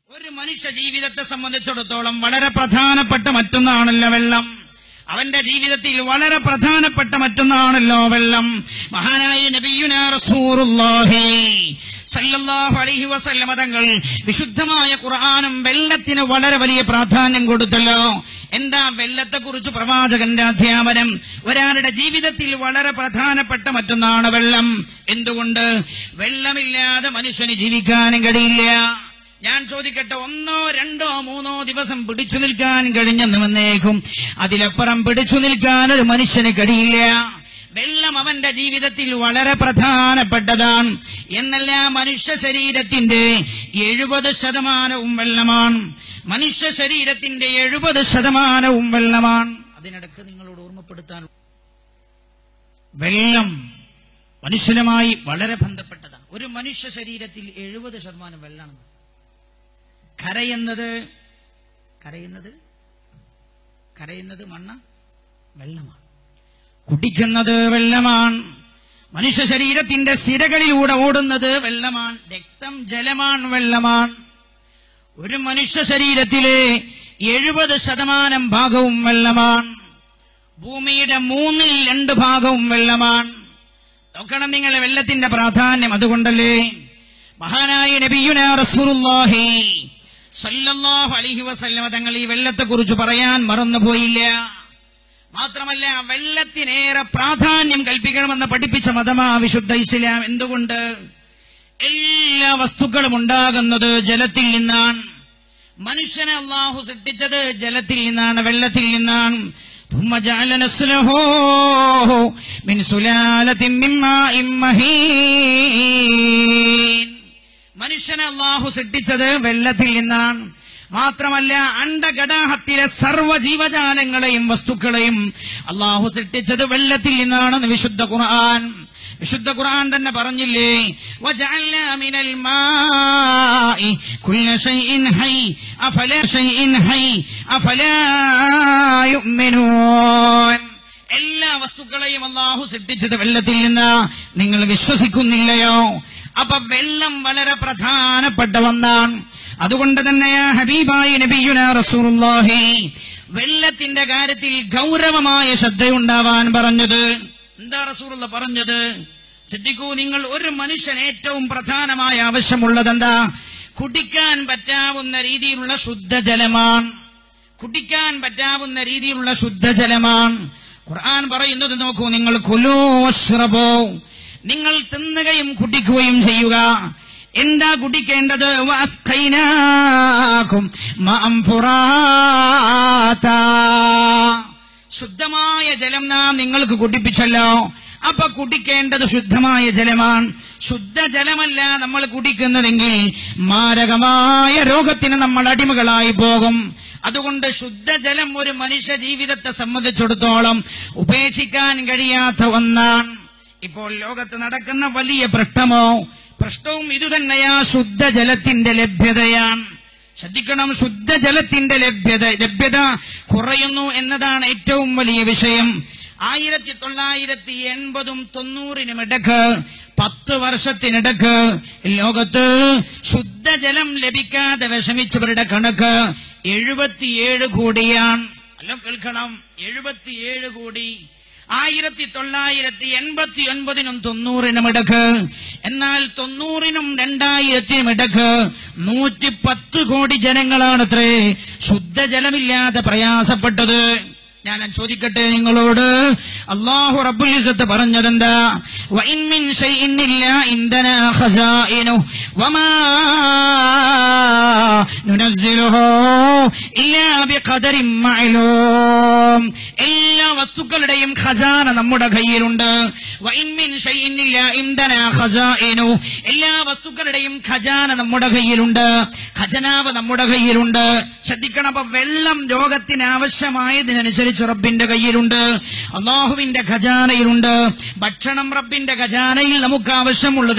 ഒരു മനുഷ്യ ജീവിതത്തെ സംബന്ധിച്ചിടത്തോളം വളരെ പ്രധാനപ്പെട്ട മറ്റൊന്നാണല്ലോ വെള്ളം അവന്റെ ജീവിതത്തിൽ വളരെ പ്രധാനപ്പെട്ട മറ്റൊന്നാണല്ലോ വെള്ളം മഹാനായ നബിയുന റസൂറുല്ലാഹി സല്ലല്ലാഹു അലൈഹി വസല്ലമ തങ്ങൾ വിശുദ്ധമായ ഖുർആനും വെള്ളത്തിന് വളരെ വലിയ പ്രാധാന്യം കൊടുത്തല്ലോ എന്താ വെള്ളത്തെക്കുറിച്ച് പ്രവാചകന്റെ അധ്യാപനം ഒരാളുടെ ജീവിതത്തിൽ വളരെ പ്രധാനപ്പെട്ട മറ്റൊന്നാണ് വെള്ളം എന്തുകൊണ്ട് വെള്ളമില്ലാതെ മനുഷ്യന് ജീവിക്കാനും കഴിയില്ല ഞാൻ ചോദിക്കട്ടെ ഒന്നോ രണ്ടോ മൂന്നോ ദിവസം പിടിച്ചു നിൽക്കാൻ കഴിഞ്ഞെന്ന് വന്നേക്കും അതിലപ്പുറം പിടിച്ചു നിൽക്കാൻ ഒരു മനുഷ്യന് കഴിയില്ല വെള്ളം അവന്റെ ജീവിതത്തിൽ വളരെ പ്രധാനപ്പെട്ടതാണ് എന്നല്ല മനുഷ്യ ശരീരത്തിന്റെ എഴുപത് ശതമാനവും വെള്ളമാണ് മനുഷ്യ ശരീരത്തിന്റെ എഴുപത് ശതമാനവും വെള്ളമാണ് അതിനിടക്ക് നിങ്ങളോട് ഓർമ്മപ്പെടുത്താൻ വെള്ളം മനുഷ്യനുമായി വളരെ ബന്ധപ്പെട്ടതാണ് ഒരു മനുഷ്യ ശരീരത്തിൽ എഴുപത് ശതമാനം വെള്ളമാണ് കരയുന്നത് കരയുന്നത് കരയുന്നത് മണ്ണ വെള്ളമാണ് കുടിക്കുന്നത് വെള്ളമാണ് മനുഷ്യ ശരീരത്തിന്റെ സിരകളിലൂടെ ഓടുന്നത് വെള്ളമാണ് രക്തം ജലമാണ് വെള്ളമാണ് ഒരു മനുഷ്യ ശരീരത്തിലെ എഴുപത് ശതമാനം ഭാഗവും വെള്ളമാണ് ഭൂമിയുടെ മൂന്നിൽ രണ്ട് ഭാഗവും വെള്ളമാണ് നോക്കണം നിങ്ങൾ വെള്ളത്തിന്റെ പ്രാധാന്യം അതുകൊണ്ടല്ലേ മഹാനായ നബിയുന റസൂലുള്ളാഹി സല്ലല്ലാഹു അലൈഹി വസല്ലമ തങ്ങൾ ഈ വെള്ളത്തെക്കുറിച്ച് പറയാൻ മറന്നുപോയില്ല മാത്രമല്ല വെള്ളത്തിനേറെ പ്രാധാന്യം കൽപ്പിക്കണമെന്ന് പഠിപ്പിച്ച മതമാ വിശുദ്ധ ഇസ്ലാം എന്തുകൊണ്ട് എല്ലാ വസ്തുക്കളും ഉണ്ടാകുന്നത് ജലത്തിൽ നിന്നാണ് മനുഷ്യനെ അള്ളാഹു സൃഷ്ടിച്ചത് ജലത്തിൽ നിന്നാണ് വെള്ളത്തിൽ നിന്നാണ് ثم جعل نسله من سلالة من ماء مهين മനുഷ്യനെ അള്ളാഹു സൃഷ്ടിച്ചത് വെള്ളത്തിൽ നിന്നാണ് മാത്രമല്ല അണ്ടഗടാഹത്തിലെ സർവ്വ ജീവജാലങ്ങളെയും വസ്തുക്കളെയും അള്ളാഹു സൃഷ്ടിച്ചത് വെള്ളത്തിൽ നിന്നാണെന്ന് വിശുദ്ധ ഖുർആൻ വിശുദ്ധ ഖുർആൻ തന്നെ പറഞ്ഞില്ലേ وَجَعَلْنَا مِنَ الْمَاءِ كُلَّ شَيْءٍ حَيٍّ أَفَلَا شَيْءٍ حَيٍّ أَفَلَا يُؤْمِنُونَ എല്ലാ വസ്തുക്കളെയും അള്ളാഹു സൃഷ്ടിച്ചത് വെള്ളത്തിൽ നിന്ന് നിങ്ങൾ വിശ്വസിക്കുന്നില്ലയോ അപ്പൊ വെള്ളം വളരെ പ്രധാനപ്പെട്ട ഒന്നാണ് അതുകൊണ്ട് തന്നെ ഹബീബായി നബിയുന റസൂലുള്ളാഹി വെള്ളത്തിന്റെ കാര്യത്തിൽ ഗൗരവമായ ശ്രദ്ധയുണ്ടാവാൻ പറഞ്ഞത് എന്താ റസൂലുള്ള പറഞ്ഞത് ശ്രദ്ധിക്കൂ നിങ്ങൾ ഒരു മനുഷ്യൻ ഏറ്റവും പ്രധാനമായ ആവശ്യമുള്ളത് എന്താ കുടിക്കാൻ പറ്റാവുന്ന രീതിയിലുള്ള ശുദ്ധജലമാണ് കുടിക്കാൻ പറ്റാവുന്ന രീതിയിലുള്ള ശുദ്ധജലമാണ് ഖുർആൻ പറയുന്നത് നോക്കൂ നിങ്ങൾ കുലോ വഷ്റബോ നിങ്ങൾ തിന്നുകയും കുടിക്കുകയും ചെയ്യുക എന്താ കുടിക്കേണ്ടത് വസ്ഖൈനാകും മഅം ഫുറാത്താ. ശുദ്ധമായ ജലം നാം നിങ്ങൾക്ക് കുടിപ്പിച്ചല്ലോ അപ്പൊ കുടിക്കേണ്ടത് ശുദ്ധമായ ജലമാണ് ശുദ്ധജലമല്ല നമ്മൾ കുടിക്കുന്നതെങ്കിൽ മാരകമായ രോഗത്തിന് നമ്മൾ അടിമകളായി പോകും അതുകൊണ്ട് ശുദ്ധജലം ഒരു മനുഷ്യ ജീവിതത്തെ സംബന്ധിച്ചിടത്തോളം ഉപേക്ഷിക്കാൻ കഴിയാത്ത ഒന്നാണ് ഇപ്പോൾ ലോകത്ത് നടക്കുന്ന വലിയ പ്രശ്നമോ പ്രശ്നവും ഇതുതന്നെയാ ശുദ്ധജലത്തിന്റെ ലഭ്യതയാണ് ശ്രദ്ധിക്കണം ശുദ്ധജലത്തിന്റെ ലഭ്യത ലഭ്യത കുറയുന്നു എന്നതാണ് ഏറ്റവും വലിയ വിഷയം ആയിരത്തി തൊള്ളായിരത്തി എൺപതും തൊണ്ണൂറിനും ഇടക്ക് പത്ത് വർഷത്തിനിടക്ക് ലോകത്ത് ശുദ്ധജലം ലഭിക്കാതെ വിഷമിച്ചവരുടെ കണക്ക് എഴുപത്തിയേഴ് കോടിയാണ് അല്ല കേൾക്കണം എഴുപത്തിയേഴ് കോടി ആയിരത്തി തൊള്ളായിരത്തി എൺപത്തി ഒൻപതിനും തൊണ്ണൂറിനും ഇടക്ക് എന്നാൽ തൊണ്ണൂറിനും രണ്ടായിരത്തിനും ഇടക്ക് നൂറ്റി പത്ത് കോടി ജനങ്ങളാണത്രേ ശുദ്ധജലമില്ലാതെ പ്രയാസപ്പെട്ടത് ഞാൻ ചോദിക്കട്ടെ നിങ്ങളോട് അള്ളാഹു റബ്ബുൽ ഇസ്സത്ത് പറഞ്ഞതെന്താ വഇൻ മിൻ ഷൈഇൻ ഇല്ലാ ഇൻദനാ ഖസാഇനു വമാ നുനസ്സിലുഹു ഇല്ലാ ബിഖദരിൻ മഅലൂം എല്ലാ വസ്തുക്കളുടെയും ഖസാന നമ്മുടെ കയ്യിലുണ്ട് വഇൻ മിൻ ഷൈഇൻ ഇല്ലാ ഇൻദനാ ഖസാഇനു എല്ലാ വസ്തുക്കളുടെയും ഖജാന നമ്മുടെ കയ്യിലുണ്ട് ഖജനാവ് നമ്മുടെ കയ്യിലുണ്ട് ശ്രദ്ധിക്കണം അപ്പൊ വെള്ളം ലോകത്തിന് ആവശ്യമായതിനനുസരിച്ച് റബ്ബിന്റെ കയ്യിലുണ്ട് അള്ളാഹുവിന്റെ ഖജാനയിലുണ്ട് ഭക്ഷണം റബ്ബിന്റെ ഖജാനയിൽ നമുക്ക്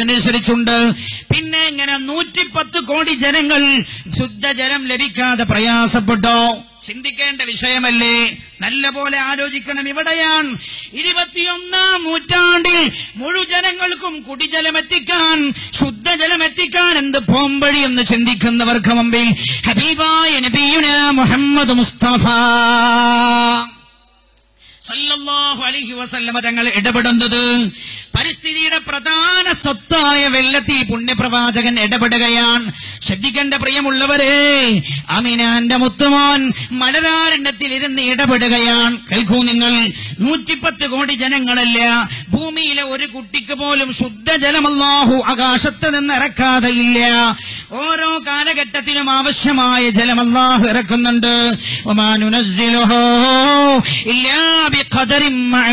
ആവശ്യമുള്ളതിനനുസരിച്ചുണ്ട് പിന്നെ ഇങ്ങനെ നൂറ്റിപ്പത്ത് കോടി ജനങ്ങൾ ശുദ്ധജലം ലഭിക്കാതെ പ്രയാസം പ്രയാസപ്പെട്ടോ ചിന്തിക്കേണ്ട വിഷയമല്ലേ നല്ല പോലെ ആലോചിക്കണം ഇവിടെയാണ് ഇരുപത്തിയൊന്നാം നൂറ്റാണ്ടിൽ മുഴുജനങ്ങൾക്കും കുടിജലം എത്തിക്കാൻ ശുദ്ധജലം എത്തിക്കാൻ എന്ത് പോംവഴി എന്ന് ചിന്തിക്കുന്നവർക്ക് മുമ്പിൽ ഹബീബായ നബിയുന മുഹമ്മദ് മുസ്തഫ സല്ലല്ലാഹു അലൈഹി വസല്ലമ തങ്ങൾ ഇടപെടുന്നത് പരിസ്ഥിതിയുടെ പ്രധാന സ്വത്തായ വെള്ളത്തിൽ പുണ്യപ്രവാചകൻ ഇടപെടുകയാണ് ശ്രദ്ധിക്കേണ്ട പ്രിയമുള്ളവരെ അമിനാന്റെ മുത്തുമോൻ മലരാരണ്യത്തിൽ ഇരുന്ന് ഇടപെടുകയാണ് കേൾക്കൂ നിങ്ങൾ നൂറ്റിപ്പത്ത് കോടി ജനങ്ങളല്ല ഭൂമിയിലെ ഒരു കുട്ടിക്ക് പോലും ശുദ്ധജലമല്ലാഹു ആകാശത്ത് നിന്ന് ഇറക്കാതെയില്ല ഓരോ കാലഘട്ടത്തിലും ആവശ്യമായ ജലം അല്ലാഹു ഇറക്കുന്നുണ്ട് വമാ നുനസ്സിലുഹു ഇല്ലാ ബിഖദറിൻ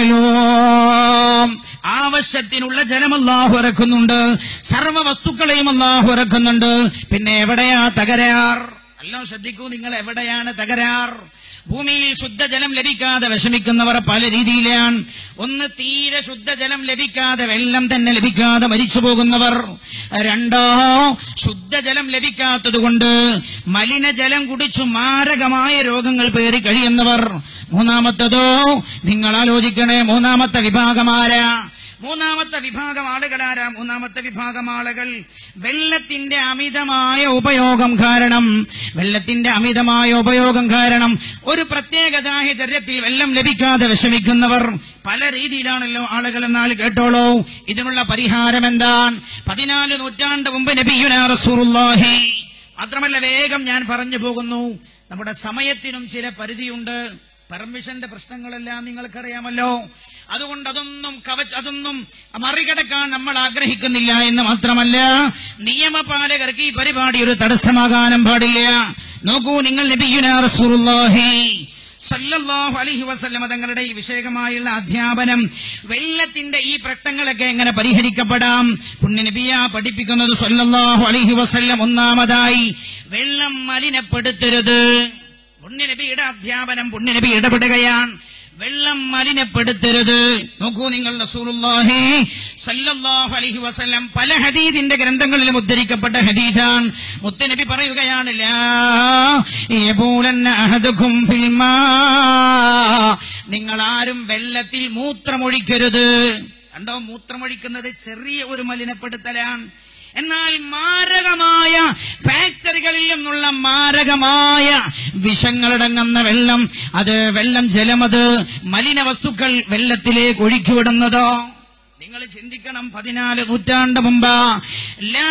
മഅലൂം ആവശ്യത്തിനുള്ള ജലം അല്ലാഹു ഇറക്കുന്നുണ്ട് സർവ്വ വസ്തുക്കളെയും അല്ലാഹു ഇറക്കുന്നുണ്ട് പിന്നെ എവിടെയാ തകരാർ എല്ലാം ശ്രദ്ധിക്കൂ നിങ്ങൾ എവിടെയാണ് തകരാർ ഭൂമിയിൽ ശുദ്ധജലം ലഭിക്കാതെ വിഷമിക്കുന്നവർ പല രീതിയിലാണ് ഒന്ന് തീരെ ശുദ്ധജലം ലഭിക്കാതെ വെള്ളം തന്നെ ലഭിക്കാതെ മരിച്ചു പോകുന്നവർ രണ്ടോ ശുദ്ധജലം ലഭിക്കാത്തതുകൊണ്ട് മലിനജലം കുടിച്ചു മാരകമായ രോഗങ്ങൾ പേറി കഴിയുന്നവർ മൂന്നാമത്തതോ നിങ്ങൾ ആലോചിക്കണേ മൂന്നാമത്തെ വിഭാഗമാരാ മൂന്നാമത്തെ വിഭാഗം ആളുകളാരാ മൂന്നാമത്തെ വിഭാഗം ആളുകൾ വെള്ളത്തിന്റെ അമിതമായ ഉപയോഗം കാരണം വെള്ളത്തിന്റെ അമിതമായ ഉപയോഗം കാരണം ഒരു പ്രത്യേക സാഹചര്യത്തിൽ വെള്ളം ലഭിക്കാതെ വിഷമിക്കുന്നവർ പല രീതിയിലാണല്ലോ ആളുകൾ എന്നാൽ കേട്ടോളൂ ഇതിനുള്ള പരിഹാരം എന്താണ് പതിനാല് നൂറ്റാണ്ട് മുമ്പ് നബിയുന റസൂറുല്ലാഹി മാത്രമല്ല വേഗം ഞാൻ പറഞ്ഞു പോകുന്നു നമ്മുടെ സമയത്തിനും ചില പരിധിയുണ്ട് പെർമിഷന്റെ പ്രശ്നങ്ങളെല്ലാം നിങ്ങൾക്കറിയാമല്ലോ അതുകൊണ്ട് അതൊന്നും കവച്ച് അതൊന്നും മറികടക്കാൻ നമ്മൾ ആഗ്രഹിക്കുന്നില്ല എന്ന് മാത്രമല്ല നിയമപാലകർക്ക് ഈ പരിപാടി ഒരു തടസ്സമാകാനും പാടില്ല നോക്കൂ നിങ്ങൾ നബിയുന റസൂലുള്ളാഹി സല്ലല്ലാഹു അലൈഹി വസല്ലമ തങ്ങളുടെ ഈ വിഷയകമായുള്ള അധ്യാപനം വെള്ളത്തിന്റെ ഈ പ്രശ്നങ്ങളൊക്കെ എങ്ങനെ പരിഹരിക്കപ്പെടാം പുണ്യനബിയ പഠിപ്പിക്കുന്നത് സല്ലല്ലാഹു അലൈഹി വസല്ലം ഒന്നാമതായി വെള്ളം മലിനപ്പെടുത്തരുത് പുണ്യനബിയുടെ അധ്യാപനം പുണ്യനബി ഇടപെടുകയാണ് വെള്ളം മലിനപ്പെടുത്തരുത് നോക്കൂ നിങ്ങൾ റസൂലുള്ളാഹി സല്ലല്ലാഹു അലൈഹി വസല്ലം പല ഹദീദിന്റെ ഗ്രന്ഥങ്ങളിലും ഉദ്ധരിക്കപ്പെട്ട ഹദീദാണ് മുത്തനബി പറയുകയാണ് ലാ യബൂലന്ന അഹദുക്കും ഫിൽ മാ നിങ്ങൾ ആരും വെള്ളത്തിൽ മൂത്രമൊഴിക്കരുത് കണ്ടോ മൂത്രമൊഴിക്കുന്നത് ചെറിയ ഒരു മലിനപ്പെടുത്തലാണ് എന്നാൽ മാരകമായ ഫാക്ടറികളിൽ നിന്നുള്ള മാരകമായ വിഷങ്ങളടങ്ങുന്ന വെള്ളം അത് വെള്ളം ജലമത് മലിന വസ്തുക്കൾ വെള്ളത്തിലേക്ക് ഒഴുക്കിവിടുന്നതോ നിങ്ങൾ ചിന്തിക്കണം പതിനാല് നൂറ്റാണ്ട് മുമ്പ് ലാ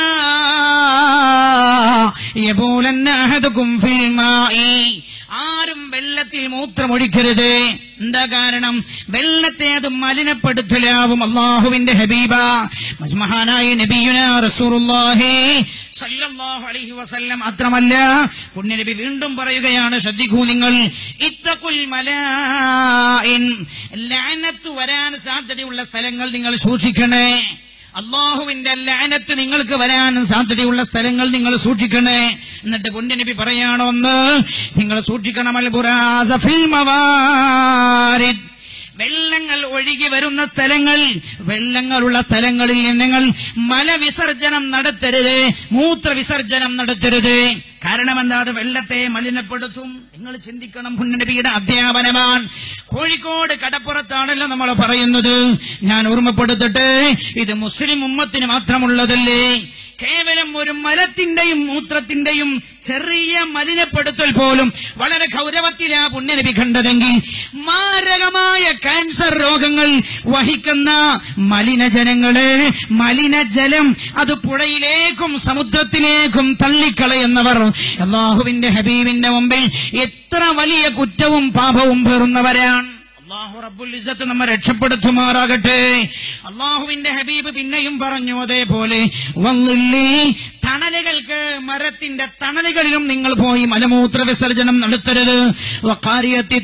യബൂലന്ന അഹദുക്കും ഫിൽ മാഇ. ആരും വെള്ളത്തിൽ മൂത്രമൊഴിക്കരുത് എന്താ കാരണം വെള്ളത്തെ അത് മലിനപ്പെടുത്തലാവും അള്ളാഹുവിന്റെ ഹബീബ മഹാനായ നബിയുന റസൂറുല്ലാഹി സല്ലല്ലാഹു അലൈഹി വസല്ലം മാത്രമല്ല പുണ്യനബി വീണ്ടും പറയുകയാണ് ശ്രദ്ധിക്കൂ നിങ്ങൾ ഇത്തഖുൽ മലായിൻ ലഅനത്ത് വരാൻ സാധ്യതയുള്ള സ്ഥലങ്ങൾ നിങ്ങൾ സൂക്ഷിക്കണേ അള്ളാഹുവിന്റെ ലാനത്ത് നിങ്ങൾക്ക് വരാൻ സാധ്യതയുള്ള സ്ഥലങ്ങൾ നിങ്ങൾ സൂക്ഷിക്കണേ എന്നിട്ട് പുണ്യനബി പറയാണോ ഒന്ന് നിങ്ങൾ സൂക്ഷിക്കണം അൽ ബുറാസ ഫിൽ മവാരിദ് വെള്ളങ്ങൾ ഒഴുകി വരുന്ന സ്ഥലങ്ങൾ വെള്ളങ്ങളുള്ള സ്ഥലങ്ങളിൽ നിങ്ങൾ മലവിസർജനം നടത്തരുത് മൂത്രവിസർജനം നടത്തരുത് കാരണം എന്താ അത് വെള്ളത്തെ മലിനപ്പെടുത്തും നിങ്ങൾ ചിന്തിക്കണം പുണ്യനബിയുടെ അധ്യാപനമാണ് കോഴിക്കോട് കടപ്പുറത്താണല്ലോ നമ്മൾ പറയുന്നത് ഞാൻ ഓർമ്മപ്പെടുത്തട്ടെ ഇത് മുസ്ലിം ഉമ്മത്തിന് മാത്രമുള്ളതല്ലേ കേവലം ഒരു മലത്തിന്റെയും മൂത്രത്തിന്റെയും ചെറിയ മലിനപ്പെടുത്തൽ പോലും വളരെ ഗൗരവത്തിലാ പുണ്യനബി കണ്ടതെങ്കിൽ മാരകമായ ക്യാൻസർ രോഗങ്ങൾ വഹിക്കുന്ന മലിനജനങ്ങളെ മലിനജലം അത് പുഴയിലേക്കും സമുദ്രത്തിലേക്കും തള്ളിക്കളയുന്നവർ അള്ളാഹുവിന്റെ ഹബീബിന്റെ മുമ്പിൽ എത്ര വലിയ കുറ്റവും പാപവും പേറുന്നവരാണ് അള്ളാഹു റബ്ബുൽ ഇസ്സത്ത് നമ്മെ രക്ഷപ്പെടുത്തുമാറാകട്ടെ അള്ളാഹുവിന്റെ ഹബീബ് പിന്നെയും പറഞ്ഞു അതേപോലെ വന്നില്ലേ തണലുകൾക്ക് മരത്തിന്റെ തണലുകളിലും നിങ്ങൾ പോയി മലമൂത്ര വിസർജനം നടത്തരുത് വക്കാരിയത്തി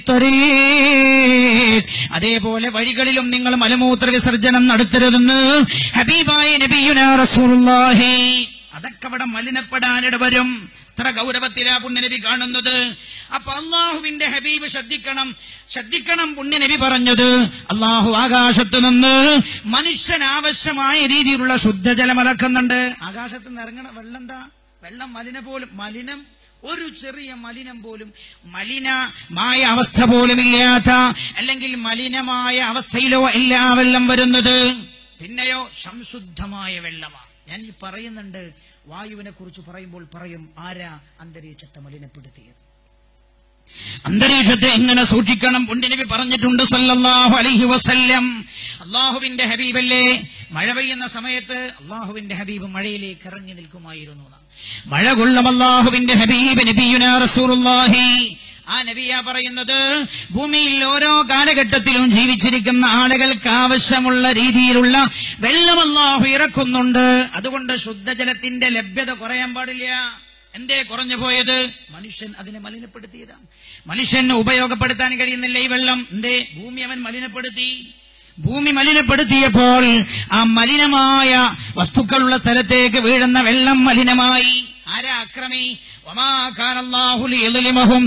അതേപോലെ വഴികളിലും നിങ്ങൾ മലമൂത്ര വിസർജനം നടത്തരുതെന്ന് ഹബീബായ നബിയുന റസൂലുള്ളാഹി അതൊക്കെ അവിടെ മലിനപ്പെടാനിട വരും ഇത്ര ഗൗരവത്തിലാ പുണ്യനബി കാണുന്നത് അപ്പൊ അള്ളാഹുവിന്റെ ഹബീബ് ശ്രദ്ധിക്കണം ശ്രദ്ധിക്കണം പുണ്യനബി പറഞ്ഞത് അള്ളാഹു ആകാശത്ത് നിന്ന് മനുഷ്യന് ആവശ്യമായ രീതിയിലുള്ള ശുദ്ധജലം ഇറക്കുന്നുണ്ട് ആകാശത്ത് നിന്ന് ഇറങ്ങണ വെള്ളം എന്താ വെള്ളം മലിന പോലും മലിനം ഒരു ചെറിയ മലിനം പോലും മലിനമായ അവസ്ഥ പോലും ഇല്ലാത്ത അല്ലെങ്കിൽ മലിനമായ അവസ്ഥയിലോ അല്ല ആ വെള്ളം വരുന്നത് പിന്നെയോ സംശുദ്ധമായ വെള്ളമാണ് ഞാൻ ഈ പറയുന്നുണ്ട് വായുവിനെ കുറിച്ച് പറയുമ്പോൾ പറയും ആരാ അന്തരീക്ഷത്തെ മലിനപ്പെടുത്തിയത് അന്തരീക്ഷത്തെ എങ്ങനെ സൂക്ഷിക്കണം പുണ്യനബി പറഞ്ഞിട്ടുണ്ട് സല്ലല്ലാഹു അലൈഹി വസല്ലം അള്ളാഹുവിന്റെ ഹബീബല്ലേ മഴ പെയ്യുന്ന സമയത്ത് അള്ളാഹുവിന്റെ ഹബീബ് മഴയിലേക്ക് ഇറങ്ങി നിൽക്കുമായിരുന്നു എന്നാണ്. മഴ കൊള്ളും അള്ളാഹുവിന്റെ ഹബീബ് നബിയുന റസൂലുള്ളാഹി ആ നബിയ പറയുന്നത് ഭൂമിയിൽ ഓരോ കാലഘട്ടത്തിലും ജീവിച്ചിരിക്കുന്ന ആളുകൾക്ക് ആവശ്യമുള്ള രീതിയിലുള്ള വെള്ളം അള്ളാഹു ഇറക്കുന്നുണ്ട് അതുകൊണ്ട് ശുദ്ധജലത്തിന്റെ ലഭ്യത കുറയാൻ പാടില്ല എന്തേ കുറഞ്ഞു പോയത് മനുഷ്യൻ അതിനെ മലിനപ്പെടുത്തിയതാണ് മനുഷ്യന് ഉപയോഗപ്പെടുത്താൻ കഴിയുന്നില്ല ഈ വെള്ളം എന്തേ ഭൂമി അവൻ മലിനപ്പെടുത്തി ഭൂമി മലിനപ്പെടുത്തിയപ്പോൾ ആ മലിനമായ വസ്തുക്കളുള്ള സ്ഥലത്തേക്ക് വീഴുന്ന വെള്ളം മലിനമായി ആരാ അക്രമി وما كان الله ليظلمهم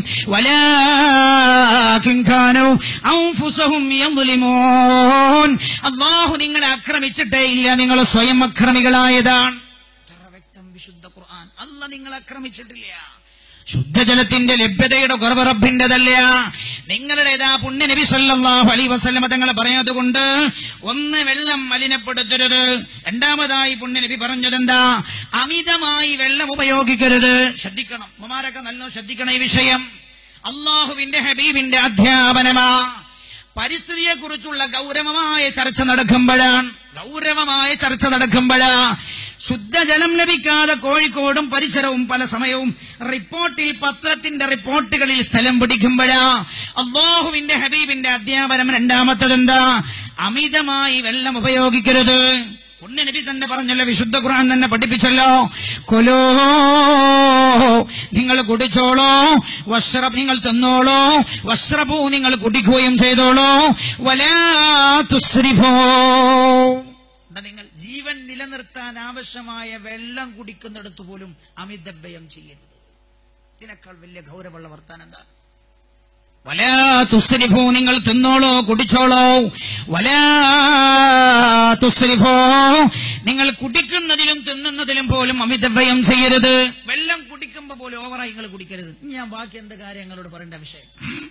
ولكن كانوا أنفسهم يظلمون അള്ളാഹു നിങ്ങളെ ആക്രമിച്ചിട്ടേ ഇല്ല നിങ്ങൾ സ്വയം അക്രമികളായതാണ് എത്ര വ്യക്തം വിശുദ്ധ ഖുർആൻ അല്ല നിങ്ങൾ ആക്രമിച്ചിട്ടില്ല ശുദ്ധജലത്തിന്റെ ലഭ്യതയുടെ കുറവ് റബ്ബിന്റെതല്ല നിങ്ങളുടേതാ പുണ്യ നബി സല്ലല്ലാഹു അലൈഹി വസല്ലമ തങ്ങൾ പറയാതുകൊണ്ട് ഒന്ന് വെള്ളം മലിനപ്പെടുത്തരുത് രണ്ടാമതായി പുണ്യ നബി പറഞ്ഞതെന്താ അമിതമായി വെള്ളം ഉപയോഗിക്കരുത് ശ്രദ്ധിക്കണം ഉമ്മമാരൊക്കെ നല്ല ശ്രദ്ധിക്കണം ഈ വിഷയം അള്ളാഹുവിന്റെ ഹബീബിന്റെ അധ്യാപനമാ പരിസ്ഥിതിയെ കുറിച്ചുള്ള ഗൗരവമായ ചർച്ച നടക്കുമ്പോഴാണ് ഗൗരവമായ ചർച്ച നടക്കുമ്പോഴാ ശുദ്ധജലം ലഭിക്കാതെ കോഴിക്കോടും പരിസരവും പല സമയവും റിപ്പോർട്ടിൽ പത്രത്തിന്റെ റിപ്പോർട്ടുകളിൽ സ്ഥലം പിടിക്കുമ്പോഴാ അള്ളാഹുവിന്റെ ഹബീബിന്റെ അധ്യാപനം രണ്ടാമത്തതെന്താ അമിതമായി വെള്ളം ഉപയോഗിക്കരുത് നബി തന്നെ പറഞ്ഞല്ലോ വിശുദ്ധ ഖുർആൻ തന്നെ പഠിപ്പിച്ചല്ലോ കൊലോ നിങ്ങൾ കുടിച്ചോളോ വസ്ത്രബ് നിങ്ങൾ തിന്നോളോ വസ്ത്രപൂ നിങ്ങൾ കുടിക്കുകയും ചെയ്തോളോ വലാ തുസ്രിഫോ എന്താ നിങ്ങൾ ജീവൻ നിലനിർത്താൻ ആവശ്യമായ വെള്ളം കുടിക്കുന്നിടത്ത് പോലും അമിതവ്യയം ചെയ്യരുത് ഇതിനേക്കാൾ വലിയ ഗൗരവമുള്ള വർത്താനം എന്താ വലാ തുസ്രിഫോ നിങ്ങൾ തിന്നോളോ കുടിച്ചോളോ വലാ തുസ്രിഫോ നിങ്ങൾ കുടിക്കുന്നതിലും തിന്നുന്നതിലും പോലും അമിതവ്യയം ചെയ്യരുത് വെള്ളം കുടിക്കുമ്പോ പോലും ഓവറായി നിങ്ങൾ കുടിക്കരുത് ഇനി ഞാൻ ബാക്കി എന്ത് കാര്യങ്ങളോട് പറയേണ്ട വിഷയം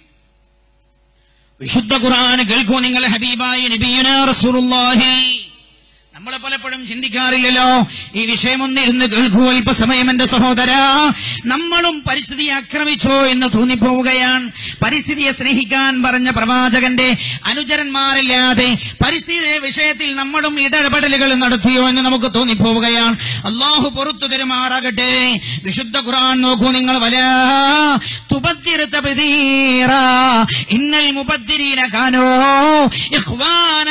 വിശുദ്ധ ഖുർആൻ കേൾക്കൂ നിങ്ങൾ ഹബീബായി നബിയുന റസൂലുള്ളാഹി നമ്മളെ പലപ്പോഴും ചിന്തിക്കാറില്ലല്ലോ ഈ വിഷയം ഒന്നിരുന്ന് കേൾക്കൂ അല്പസമയം എന്റെ സഹോദര നമ്മളും പരിസ്ഥിതിയെ ആക്രമിച്ചോ എന്ന് തോന്നിപ്പോവുകയാണ് പരിസ്ഥിതിയെ സ്നേഹിക്കാൻ പറഞ്ഞ പ്രവാചകന്റെ അനുചരന്മാരില്ലാതെ പരിസ്ഥിതി വിഷയത്തിൽ നമ്മളും ഇടപെടലുകൾ നടത്തിയോ എന്ന് നമുക്ക് തോന്നിപ്പോവുകയാണ് അള്ളാഹു പുറത്തു തരുമാറാകട്ടെ വിശുദ്ധ ഖുർആൻ നോക്കൂ നിങ്ങൾ വല തുബത്തിരുത്ത ഇന്നൽ മുബദ്ദിരീന കാനോ ഇഖ്വാന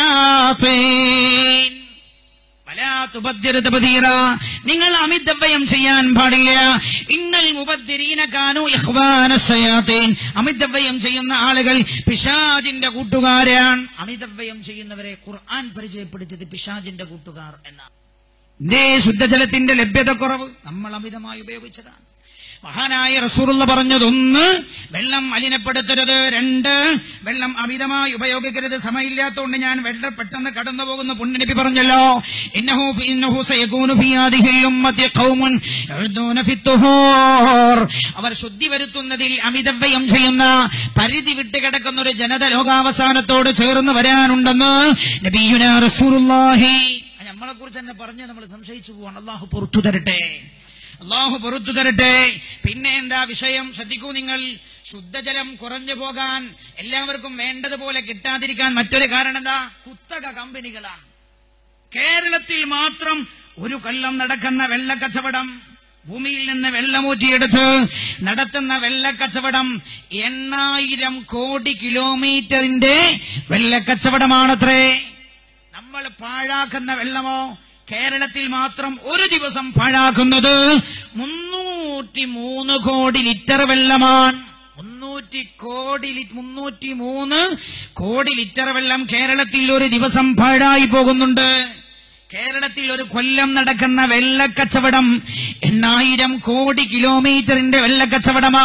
ശയാത്തീൻ വലാ തുബദ്ദിറുത ബദീറ. നിങ്ങൾ അമിതവ്യയം ചെയ്യാൻ പാടില്ല ഇന്നൽ മുബദ്ദിരീന കാനു ഇഖ്വാന ശയാത്തീൻ അമിതവ്യയം ചെയ്യുന്ന ആളുകൾ പിശാജിന്റെ കൂട്ടുകാരാണ് അമിതവ്യയം ചെയ്യുന്നവരെ ഖുർആൻ പരിചയപ്പെടുത്തിയത് പിശാജിന്റെ കൂട്ടുകാർ എന്നാണ് ഇതേ ശുദ്ധജലത്തിന്റെ ലഭ്യത കുറവ് നമ്മൾ അമിതമായി ഉപയോഗിച്ചതാണ് മഹാനായ റസൂറുള്ള പറഞ്ഞതൊന്ന് വെള്ളം മലിനപ്പെടുത്തരുത് രണ്ട് വെള്ളം അമിതമായി ഉപയോഗിക്കരുത് സമയമില്ലാത്തതുകൊണ്ട് ഞാൻ വെള്ളം പെട്ടെന്ന് കടന്നു പോകുന്ന പുണ്യനബി പറഞ്ഞല്ലോ ഇന്നഹു ഫി- ഇന്നഹു സയകൂനു ഫി ഹാദിഹിൽ ഉമ്മത്തി ഖൗമുൻ യഅദൂന ഫി തുഹൂർ. അവർ ശുദ്ധി വരുത്തുന്നതിൽ അമിതവ്യയം ചെയ്യുന്ന പരിധി വിട്ട് കിടക്കുന്ന ഒരു ജനത ലോകാവസാനത്തോട് ചേർന്ന് വരാനുണ്ടെന്ന് നബിയുന റസൂലുള്ളാഹി നമ്മളെ കുറിച്ച് തന്നെ പറഞ്ഞ് നമ്മൾ സംശയിച്ചു പോവാണ് അള്ളാഹു പുറത്തു തരട്ടെ അള്ളാഹു പുറത്തു തരട്ടെ പിന്നെ എന്താ വിഷയം ശ്രദ്ധിക്കൂ നിങ്ങൾ ശുദ്ധജലം കുറഞ്ഞു പോകാൻ എല്ലാവർക്കും വേണ്ടതുപോലെ കിട്ടാതിരിക്കാൻ മറ്റൊരു കാരണം എന്താ കുത്തക കമ്പനികളാണ് കേരളത്തിൽ മാത്രം ഒരു കൊല്ലം നടക്കുന്ന വെള്ളക്കച്ചവടം ഭൂമിയിൽ നിന്ന് വെള്ളമൂറ്റിയെടുത്ത് നടത്തുന്ന വെള്ളക്കച്ചവടം എണ്ണായിരം കോടി കിലോമീറ്ററിന്റെ വെള്ളക്കച്ചവടമാണത്രേ നമ്മൾ പാഴാക്കുന്ന വെള്ളമോ കേരളത്തിൽ മാത്രം ഒരു ദിവസം പാഴാക്കുന്നത് മുന്നൂറ്റി മൂന്ന് കോടി ലിറ്റർ വെള്ളമാണ് മുന്നൂറ്റി കോടി ലി- മുന്നൂറ്റി മൂന്ന് കോടി ലിറ്റർ വെള്ളം കേരളത്തിൽ ഒരു ദിവസം പാഴായി പോകുന്നുണ്ട് കേരളത്തിൽ ഒരു കൊല്ലം നടക്കുന്ന വെള്ളക്കച്ചവടം എണ്ണായിരം കോടി കിലോമീറ്ററിന്റെ വെള്ളക്കച്ചവടമാണ്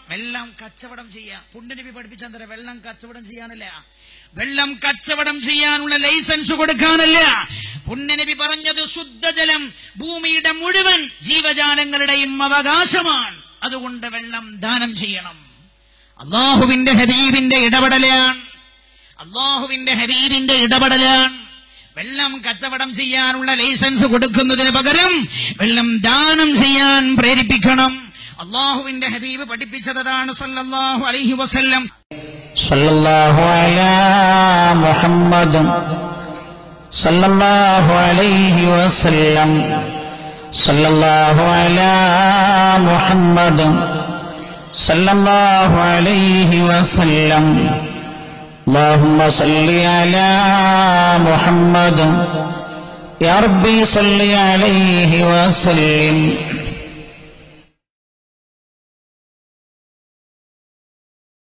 വെള്ളം കച്ചവടം ചെയ്യാം പുണ്യനബി പഠിപ്പിച്ചാൽ തരാം വെള്ളം കച്ചവടം ചെയ്യാനല്ല വെള്ളം കച്ചവടം ചെയ്യാനുള്ള ലൈസൻസ് കൊടുക്കാനല്ല പുണ്യനബി പറഞ്ഞത് ശുദ്ധജലം ഭൂമിയുടെ മുഴുവൻ ജീവജാലങ്ങളുടെയും അവകാശമാണ് അതുകൊണ്ട് വെള്ളം ദാനം ചെയ്യണം അള്ളാഹുവിന്റെ ഹബീബിന്റെ ഇടപെടലാണ് അള്ളാഹുവിന്റെ ഹബീബിന്റെ ഇടപെടലാണ് വെള്ളം കച്ചവടം ചെയ്യാനുള്ള ലൈസൻസ് കൊടുക്കുന്നതിന് പകരം വെള്ളം ദാനം ചെയ്യാൻ പ്രേരിപ്പിക്കണം അള്ളാഹുവിന്റെ ഹബീബ് പഠിപ്പിച്ചതാണ് സല്ലല്ലാഹു അലൈഹി വസല്ലം صلى الله على محمد صلى الله عليه وسلم صلى الله على محمد صلى الله عليه وسلم اللهم صل على محمد يا ربي صل عليه وسلم